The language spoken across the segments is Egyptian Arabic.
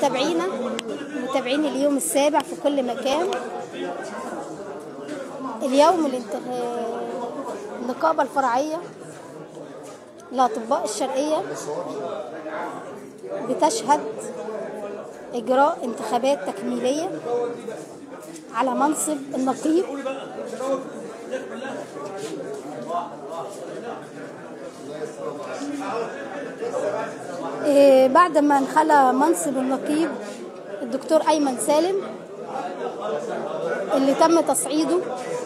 متابعينا متابعين اليوم السابع في كل مكان اليوم الانت- النقابة الفرعية لأطباء الشرقية بتشهد إجراء انتخابات تكميلية على منصب النقيب إيه، بعد ما انخلى منصب النقيب الدكتور أيمن سالم اللي تم تصعيده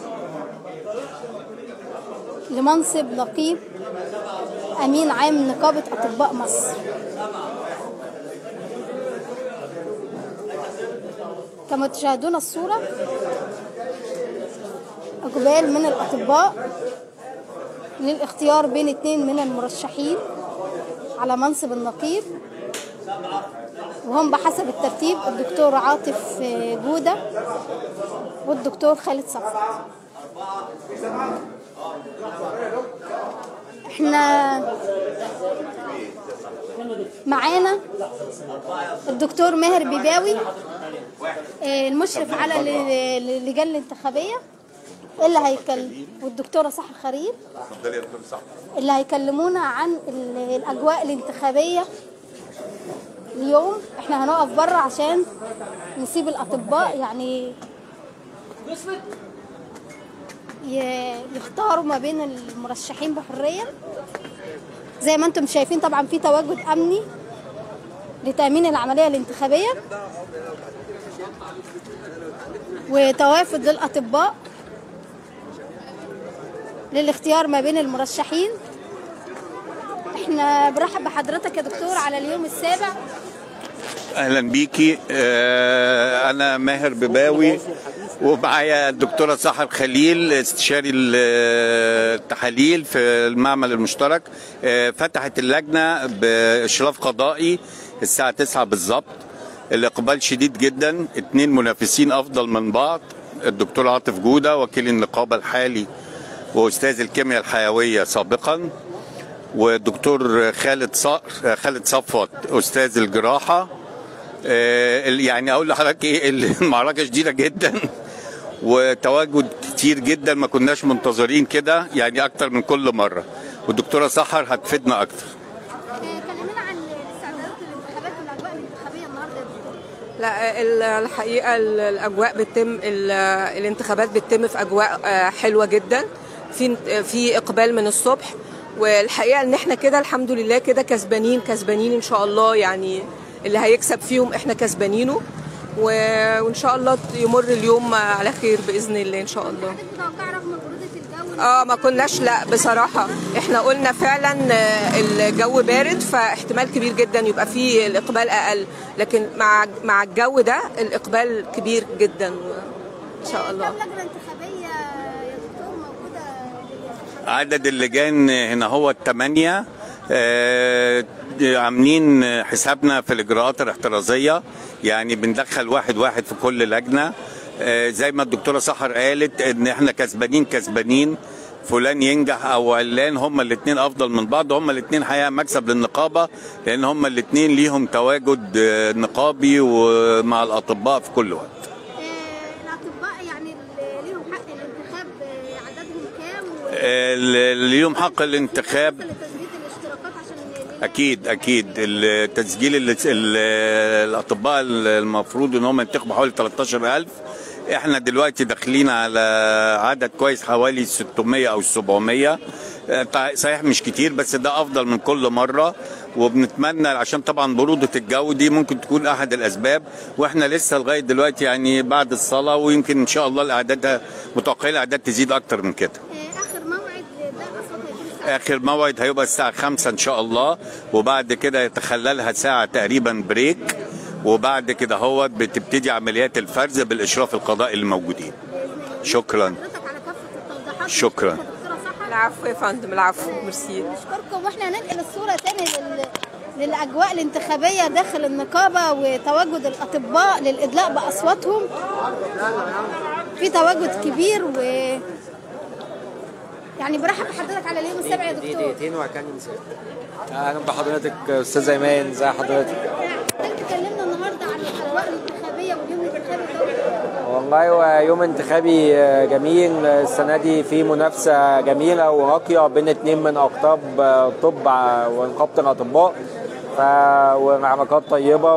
لمنصب نقيب أمين عام نقابة أطباء مصر كما تشاهدون الصورة أقبال من الأطباء للاختيار بين اثنين من المرشحين على منصب النقيب وهم بحسب الترتيب الدكتور عاطف جودة والدكتور خالد صفوت احنا معانا الدكتور ماهر بيباوي آه، المشرف على ال- اللجان الانتخابية اللي هيكلم والدكتورة سحر خريب اللي هيكلمونا عن ال- الأجواء الانتخابية اليوم احنا هنقف بره عشان نسيب الأطباء يعني ي- يختاروا ما بين المرشحين بحرية زي ما انتم شايفين طبعا في تواجد أمني لتأمين العملية الانتخابية وتوافد للأطباء للاختيار ما بين المرشحين احنا برحب بحضرتك يا دكتور على اليوم السابع اهلا بيكي آه، انا ماهر بباوي ومعايا الدكتوره سحر خليل استشاري التحاليل في المعمل المشترك آه، فتحت اللجنه باشراف قضائي الساعه 9 بالظبط الاقبال شديد جدا اتنين منافسين افضل من بعض الدكتور عاطف جوده وكيل النقابه الحالي واستاذ الكيمياء الحيويه سابقا والدكتور خالد صقر خالد صفوت استاذ الجراحه آه، يعني اقول لحضرتك ايه المعركه شديده جدا وتواجد كتير جدا ما كناش منتظرين كده يعني اكتر من كل مره والدكتوره سحر هتفيدنا اكتر كلمنا عن استعدادات الانتخابات والاجواء الانتخابيه النهارده يا دكتور لا ال- الحقيقه ال- الاجواء بتتم ال- الانتخابات بتتم في اجواء آه، حلوه جدا في في اقبال من الصبح والحقيقه ان احنا كده الحمد لله كده كسبانين كسبانين ان شاء الله يعني اللي هيكسب فيهم احنا كسبانينه و- وان شاء الله يمر اليوم على خير باذن الله ان شاء الله حضرتك متوقعه رغم بروده الجو اه ما كناش لا بصراحة احنا قلنا فعلا آه، الجو بارد فاحتمال كبير جدا يبقى فيه الإقبال أقل لكن مع مع الجو ده الإقبال كبير جدا إن شاء الله كم لجنه انتخابيه يا دكتور موجوده للانتخابات عدد اللجان هنا هو الثمانية آه، عاملين حسابنا في الإجراءات الاحترازية يعني بندخل واحد واحد في كل لجنة آه، زي ما الدكتورة سحر قالت إن إحنا كسبانين كسبانين فلان ينجح او علان هما الاثنين افضل من بعض هما الاثنين حقيقه مكسب للنقابه لان هما الاثنين ليهم تواجد آه، نقابي ومع الاطباء في كل وقت آه، الاطباء يعني اللي ليهم حق الانتخاب آه، عددهم كام و- اللي ليهم حق الانتخاب لتثبيت الاشتراكات عشان اكيد اكيد التسجيل اللي ال- الاطباء المفروض ان هم ينتخبوا حوالي 13000 احنا دلوقتي داخلين على عدد كويس حوالي 600 او 700 آه، طيب صحيح مش كتير بس ده افضل من كل مره وبنتمنى عشان طبعا بروده الجو دي ممكن تكون احد الاسباب واحنا لسه لغايه دلوقتي يعني بعد الصلاه ويمكن ان شاء الله الاعداد متوقعين الاعداد تزيد اكتر من كده آه، اخر موعد ده اصلا هيكون الساعه اخر موعد هيبقى الساعه 5 ان شاء الله وبعد كده يتخللها ساعه تقريبا بريك وبعد كده هو بتبتدي عمليات الفرز بالاشراف القضائي الموجودين شكرا حضرتك على كافه التوضيحات شكراً. يا دكتوره سحر العفو يا فندم العفو ميرسي نشكركم واحنا هننقل الصوره تاني لل... للاجواء الانتخابيه داخل النقابه وتواجد الاطباء للادلاء باصواتهم في تواجد كبير و يعني برحب بحضرتك على اليوم السابع يا دي دكتور دقيقتين وهكمل مسافر اهلا بحضرتك استاذ ايمان ازي حضرتك حضرتك تكلمنا النهارده عن والله هو يوم انتخابي جميل السنة دي في منافسة جميلة وراقية بين اتنين من أقطاب الطب ونقابة الأطباء ف... وعلاقات طيبة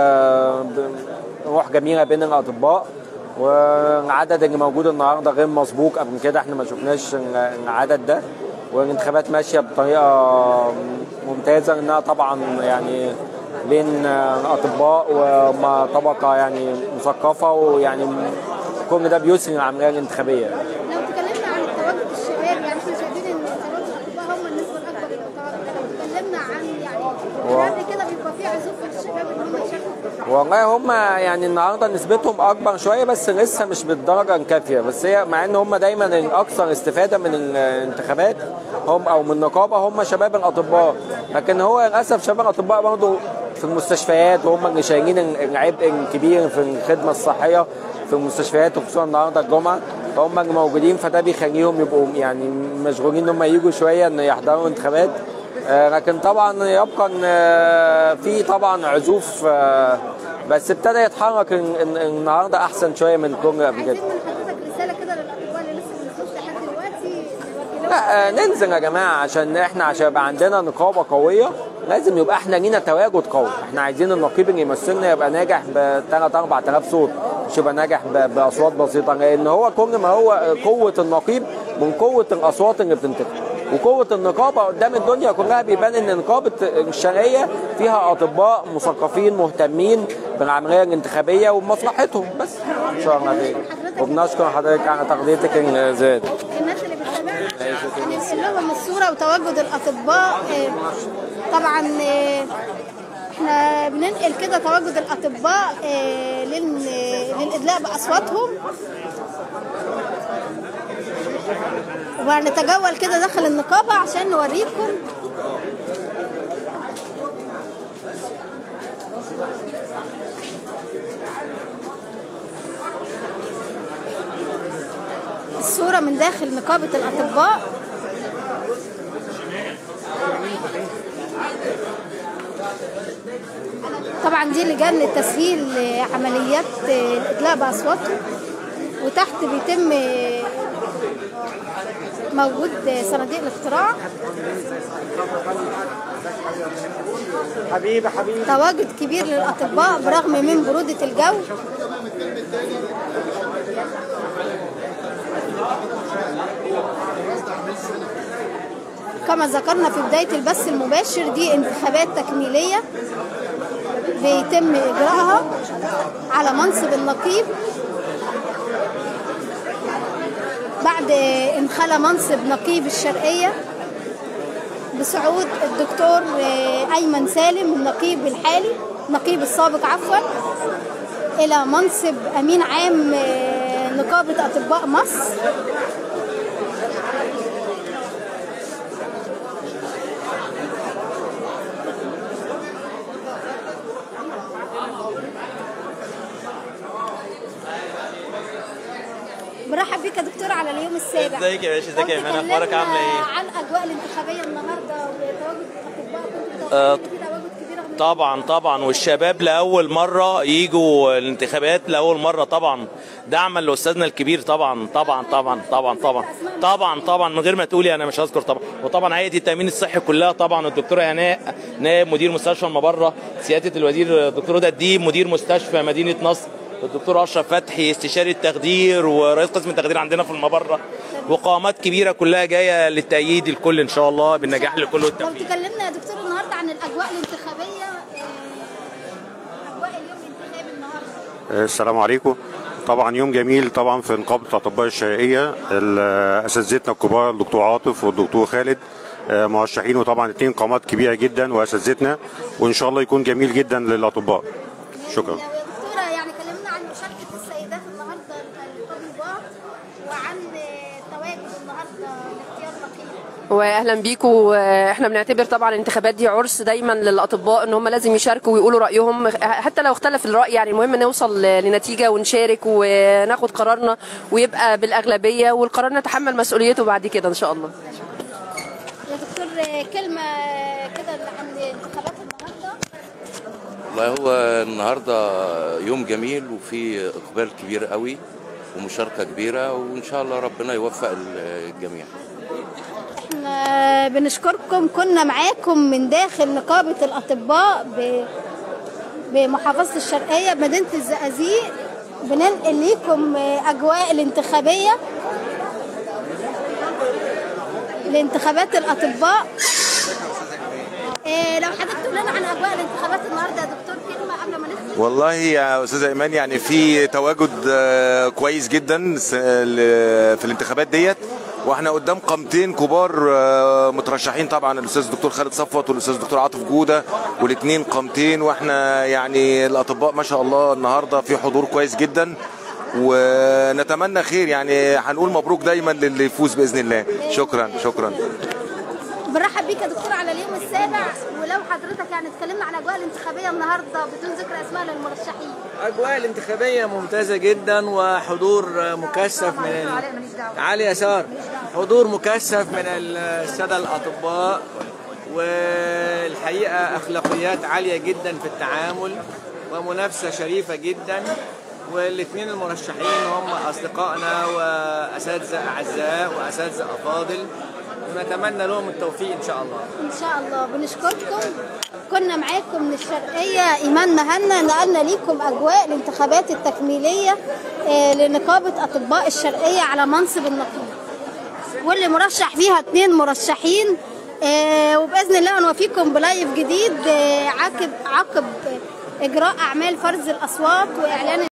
وروح جميلة بين الأطباء والعدد اللي موجود النهارده غير مسبوق قبل كده احنا ما شفناش العدد ده والانتخابات ماشيه بطريقه ممتازه انها طبعا يعني بين الاطباء وما طبقه يعني مثقفه ويعني كل ده بيسري العمليه الانتخابيه لو تكلمنا عن التواجد الشباب يعني احنا شايفين ان تواجد الاطباء هم النسبه الاكبر للمتواجد لو اتكلمنا عن يعني قبل كده بيبقى في عزوف للشباب ان هم يشاركوا والله هم يعني النهارده نسبتهم اكبر شويه بس لسه مش بالدرجه الكافيه بس هي مع ان هم دايما الاكثر استفاده من الانتخابات هم او من النقابه هم شباب الاطباء لكن هو للاسف شباب الاطباء برضه في المستشفيات وهم اللي شايلين العبء الكبير في الخدمه الصحيه في المستشفيات وخصوصا النهارده الجمعه فهم اللي موجودين فده بيخليهم يبقوا يعني مشغولين ان هم يجوا شويه ان يحضروا انتخابات آه لكن طبعا يبقى ان آه في طبعا عزوف آه بس ابتدى يتحرك النهارده احسن شويه من كل قبل كده عايزين من حضرتك رساله كده للاطباء اللي لسه ما نزلوش لحد دلوقتي نوجه لهم لا ننزل يا جماعه عشان احنا عشان يبقى عندنا نقابه قويه لازم يبقى احنا لينا تواجد قوي احنا عايزين النقيب اللي يمثلنا يبقى ناجح ب 3 4000 صوت مش يبقى ناجح ب- باصوات بسيطه لان هو كل ما هو قوه النقيب من قوه الاصوات اللي بتنتخب وقوه النقابه قدام الدنيا كلها بيبان ان نقابه الشرقيه فيها اطباء مثقفين مهتمين بالعمليه الانتخابيه وبمصلحتهم بس ان شاء الله خير وبنشكر حضرتك على تغطيتك الزاد الناس اللي بتتابعنا هننقل لهم الصوره وتواجد الاطباء آه، طبعا آه، احنا بننقل كده تواجد الاطباء آه، لل- للادلاء باصواتهم وهنتجول كده داخل النقابه عشان نوريكم الصورة من داخل نقابة الأطباء طبعا دي لجان لتسهيل عمليات الإدلاء بأصواتهم وتحت بيتم موجود صناديق الاقتراع حبيبي حبيبي تواجد كبير للأطباء برغم من برودة الجو كما ذكرنا في بداية البث المباشر دي انتخابات تكميلية بيتم إجراءها على منصب النقيب بعد انخلى منصب نقيب الشرقية بصعود الدكتور أيمن سالم النقيب الحالي النقيب السابق عفوا إلى منصب أمين عام نقابة أطباء مصر برحب بيك يا دكتور على اليوم السابع ازيك يا باشا ازيك يا لو ايمان اخبارك عامله تكلمنا ايه عن الاجواء الانتخابيه النهارده وتواجد الاطباء كنت آه، متوقعين في تواجد كبير رغم طبعا طبعا والشباب لاول مره يجوا الانتخابات لاول مره طبعا دعما لاستاذنا الكبير طبعا طبعا طبعا طبعا طبعا طبعا طبعا من غير ما تقولي انا مش هذكر طبعا وطبعا هيئه التامين الصحي كلها طبعا الدكتوره هناء نائب مدير مستشفى المبره سياده الوزير الدكتور هدى الديب مدير مستشفى مدينه نصر الدكتور اشرف فتحي استشاري التخدير ورئيس قسم التخدير عندنا في المبره وقامات كبيره كلها جايه للتأييد الكل ان شاء الله بالنجاح لكل لو والتوفيق تكلمنا يا دكتور النهارده عن الاجواء الانتخابيه آه، اجواء اليوم الانتخابي النهارده السلام عليكم طبعا يوم جميل طبعا في نقابه الاطباء الشرقيه ال- اساتذتنا الكبار الدكتور عاطف والدكتور خالد آه، مرشحين وطبعا اتنين قامات كبيره جدا واساتذتنا وان شاء الله يكون جميل جدا للاطباء شكرا يا دكتوره يعني كلمنا عن مشاركه السيدات النهارده الطبيبات وعن آه، تواجد النهارده لاختيار نقيب واهلا بيكم احنا بنعتبر طبعا الانتخابات دي عرس دايما للاطباء ان هم لازم يشاركوا ويقولوا رايهم حتى لو اختلف الراي يعني المهم نوصل لنتيجه ونشارك وناخد قرارنا ويبقى بالاغلبيه والقرار نتحمل مسؤوليته بعد كده ان شاء الله يا دكتور آه، كلمه كده عن انتخابات النهارده والله هو النهارده يوم جميل وفي اقبال كبير قوي ومشاركه كبيره وان شاء الله ربنا يوفق الجميع احنا بنشكركم كنا معاكم من داخل نقابة الأطباء ب... بمحافظة الشرقية بمدينة الزقازيق بننقل لكم أجواء الانتخابية لانتخابات الأطباء إيه لو حضرتك تقول لنا عن أجواء الانتخابات النهاردة يا دكتور كلمة قبل ما نختم والله يا استاذ ايمان يعني في تواجد آه، كويس جدا س- ل- في الانتخابات ديت واحنا قدام قامتين كبار آه، مترشحين طبعا الاستاذ الدكتور خالد صفوت والاستاذ الدكتور عاطف جوده والاثنين قامتين واحنا يعني الاطباء ما شاء الله النهارده في حضور كويس جدا ونتمنى خير يعني هنقول مبروك دايما للي يفوز باذن الله شكرا شكرا بنرحب بيك يا دكتور على اليوم السابع ولو حضرتك يعني اتكلمنا عن أجواء الانتخابية النهاردة بدون ذكر أسماء للمرشحين أجواء الانتخابية ممتازة جدا وحضور مكثف من ال... علي يسار حضور مكثف من السادة الأطباء والحقيقة أخلاقيات عالية جدا في التعامل ومنافسة شريفة جدا والاثنين المرشحين هم أصدقائنا وأساتذة أعزاء وأساتذة أفاضل ونتمنى لهم التوفيق إن شاء الله إن شاء الله بنشكركم كنا معاكم من الشرقية إيمان مهنا نقلنا ليكم أجواء الانتخابات التكميلية آه، لنقابة أطباء الشرقية على منصب النقيب واللي مرشح فيها اتنين مرشحين آه، وبإذن الله نوفيكم بلايف جديد آه، عقب عقب إجراء أعمال فرز الأصوات وإعلان